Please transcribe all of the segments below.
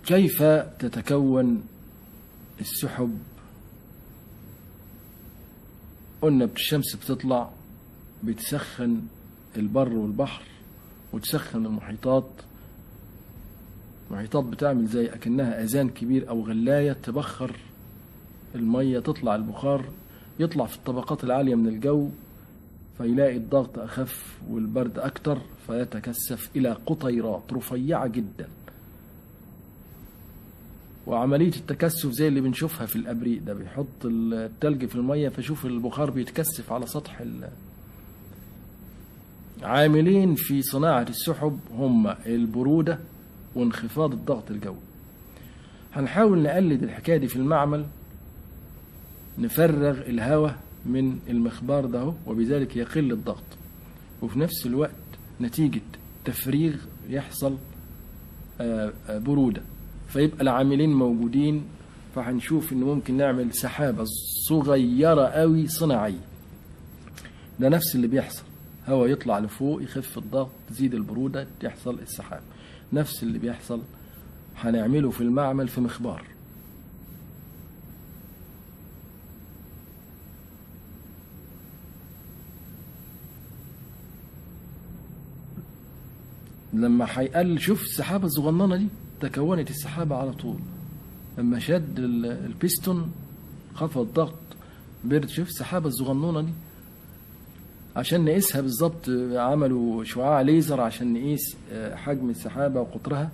كيف تتكون السحب قلنا الشمس بتطلع بتسخن البر والبحر وتسخن المحيطات المحيطات بتعمل زي أكنها أذان كبير أو غلاية تبخر المية تطلع البخار يطلع في الطبقات العالية من الجو فيلاقي الضغط أخف والبرد أكتر فيتكثف إلى قطيرات رفيعة جدا وعملية التكثف زي اللي بنشوفها في الأبريق ده بيحط التلج في المية فشوف البخار بيتكثف على سطح ال عاملين في صناعة السحب هم البرودة وانخفاض الضغط الجوي هنحاول نقلد الحكاية دي في المعمل نفرغ الهواء من المخبار ده اهو، وبذلك يقل الضغط وفي نفس الوقت نتيجة تفريغ يحصل آه، آه، برودة فيبقى العاملين موجودين فهنشوف ان ممكن نعمل سحابة صغيرة قوي صناعية ده نفس اللي بيحصل هواء يطلع لفوق يخف الضغط تزيد البرودة يحصل السحاب نفس اللي بيحصل هنعمله في المعمل في مخبار لما هيقل شوف السحابة الصغننة دي تكونت السحابة على طول لما شد ال- البيستون خفض الضغط برد شوف السحابة الصغنونة دي عشان نقيسها بالظبط عملوا شعاع ليزر عشان نقيس آه، حجم السحابة وقطرها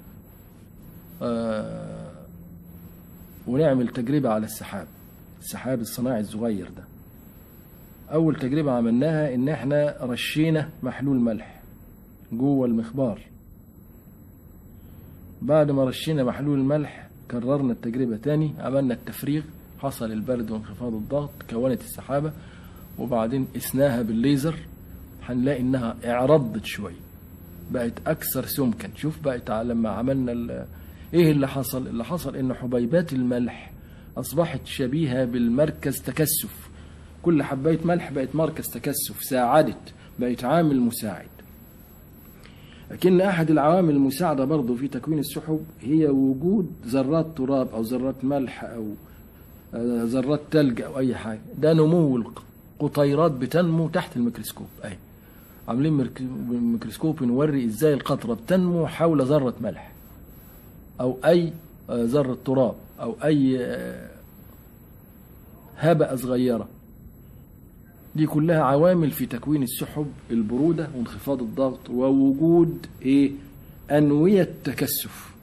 آه، ونعمل تجربة على السحاب السحاب الصناعي الصغير ده أول تجربة عملناها إن إحنا رشينا محلول ملح جوه المخبار بعد ما رشينا محلول الملح كررنا التجربة تاني عملنا التفريغ حصل البرد وانخفاض الضغط كونت السحابة وبعدين قسناها بالليزر هنلاقي انها اعرضت شوية بقت اكثر سمكا شوف بقت على- لما عملنا ال- ايه اللي حصل اللي حصل ان حبيبات الملح اصبحت شبيهة بالمركز تكثف كل حباية ملح بقت مركز تكثف ساعدت بقت عامل مساعد لكن أحد العوامل المساعدة برضه في تكوين السحب هي وجود ذرات تراب أو ذرات ملح أو آه، ذرات تلج أو أي حاجة ده نمو القطيرات بتنمو تحت الميكروسكوب أهي عاملين مرك- ميكروسكوب نوري إزاي القطرة بتنمو حول ذرة ملح أو أي آه، ذرة تراب أو أي آه، هبة صغيرة دي كلها عوامل في تكوين السحب البرودة وانخفاض الضغط ووجود ايه أنوية تكثف